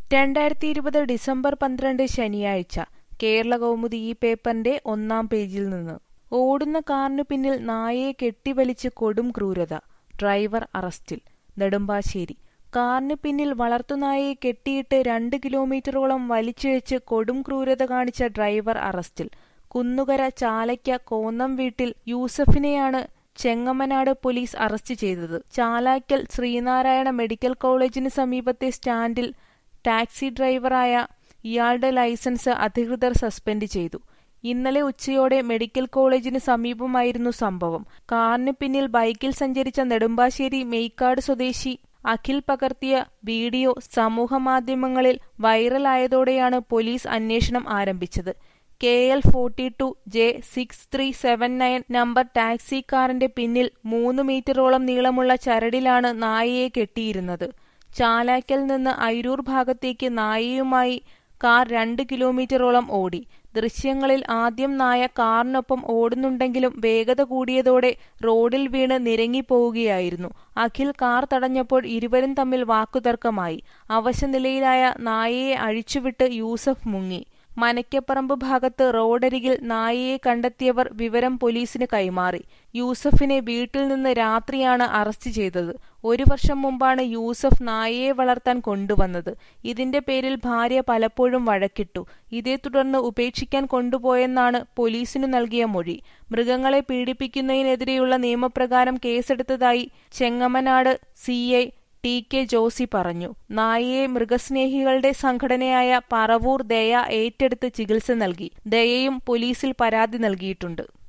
രണ്ടായിരത്തി ഇരുപത് ഡിസംബർ പന്ത്രണ്ട് ശനിയാഴ്ച കേരള കൗമുദി ഈ പേപ്പറിന്റെ ഒന്നാം പേജിൽ നിന്ന് ഓടുന്ന കാറിനു പിന്നിൽ നായയെ കെട്ടിവലിച്ച് കൊടും ക്രൂരത ഡ്രൈവർ അറസ്റ്റിൽ നെടുമ്പാശ്ശേരി കാറിന് പിന്നിൽ വളർത്തുനായയെ കെട്ടിയിട്ട് രണ്ട് കിലോമീറ്ററോളം വലിച്ചിഴച്ച് കൊടും ക്രൂരത കാണിച്ച ഡ്രൈവർ അറസ്റ്റിൽ കുന്നുകര ചാലയ്ക്ക കോന്നം വീട്ടിൽ യൂസഫിനെയാണ് ചെങ്ങമനാട് പോലീസ് അറസ്റ്റ് ചെയ്തത് ചാലാക്കൽ ശ്രീനാരായണ മെഡിക്കൽ കോളേജിന് സമീപത്തെ സ്റ്റാൻഡിൽ ടാക്സി ഡ്രൈവറായ ഇയാളുടെ ലൈസൻസ് അധികൃതർ സസ്പെൻഡ് ചെയ്തു ഇന്നലെ ഉച്ചയോടെ മെഡിക്കൽ കോളേജിന് സമീപമായിരുന്നു സംഭവം കാറിന് പിന്നിൽ ബൈക്കിൽ സഞ്ചരിച്ച നെടുമ്പാശ്ശേരി മെയ്ക്കാട് സ്വദേശി അഖിൽ പകർത്തിയ വീഡിയോ സമൂഹമാധ്യമങ്ങളിൽ വൈറലായതോടെയാണ് പോലീസ് അന്വേഷണം ആരംഭിച്ചത് K L forty two J six three seven nine number taxi കാറിന്റെ പിന്നിൽ മൂന്ന് മീറ്ററോളം നീളമുള്ള ചരടിലാണ് നായയെ കെട്ടിയിരുന്നത് ചാലാക്കൽ നിന്ന് അയിരൂർ ഭാഗത്തേക്ക് നായയുമായി കാർ രണ്ട് കിലോമീറ്ററോളം ഓടി ദൃശ്യങ്ങളിൽ ആദ്യം നായ കാറിനൊപ്പം ഓടുന്നുണ്ടെങ്കിലും വേഗത കൂടിയതോടെ റോഡിൽ വീണ് നിരങ്ങിപ്പോവുകയായിരുന്നു അഖിൽ കാർ തടഞ്ഞപ്പോൾ ഇരുവരും തമ്മിൽ വാക്കുതർക്കമായി അവശനിലയിലായ നായയെ അഴിച്ചുവിട്ട് യൂസഫ് മുങ്ങി മനയ്ക്കപ്പറമ്പ് ഭാഗത്ത് റോഡരികിൽ നായയെ കണ്ടെത്തിയവർ വിവരം പോലീസിന് കൈമാറി യൂസഫിനെ വീട്ടിൽ നിന്ന് രാത്രിയാണ് അറസ്റ്റ് ചെയ്തത് ഒരു വർഷം മുമ്പാണ് യൂസഫ് നായയെ വളർത്താൻ കൊണ്ടുവന്നത് ഇതിന്റെ പേരിൽ ഭാര്യ പലപ്പോഴും വഴക്കിട്ടു ഇതേ തുടർന്ന് ഉപേക്ഷിക്കാൻ കൊണ്ടുപോയെന്നാണ് പോലീസിനു നൽകിയ മൊഴി മൃഗങ്ങളെ പീഡിപ്പിക്കുന്നതിനെതിരെയുള്ള നിയമപ്രകാരം കേസെടുത്തതായി Chengamanad C I T K Josy പറഞ്ഞു നായയെ മൃഗസ്നേഹികളുടെ സംഘടനയായ പറവൂർ ദയ ഏറ്റെടുത്ത് ചികിത്സ നൽകി ദയയും പോലീസിൽ പരാതി നൽകിയിട്ടുണ്ട്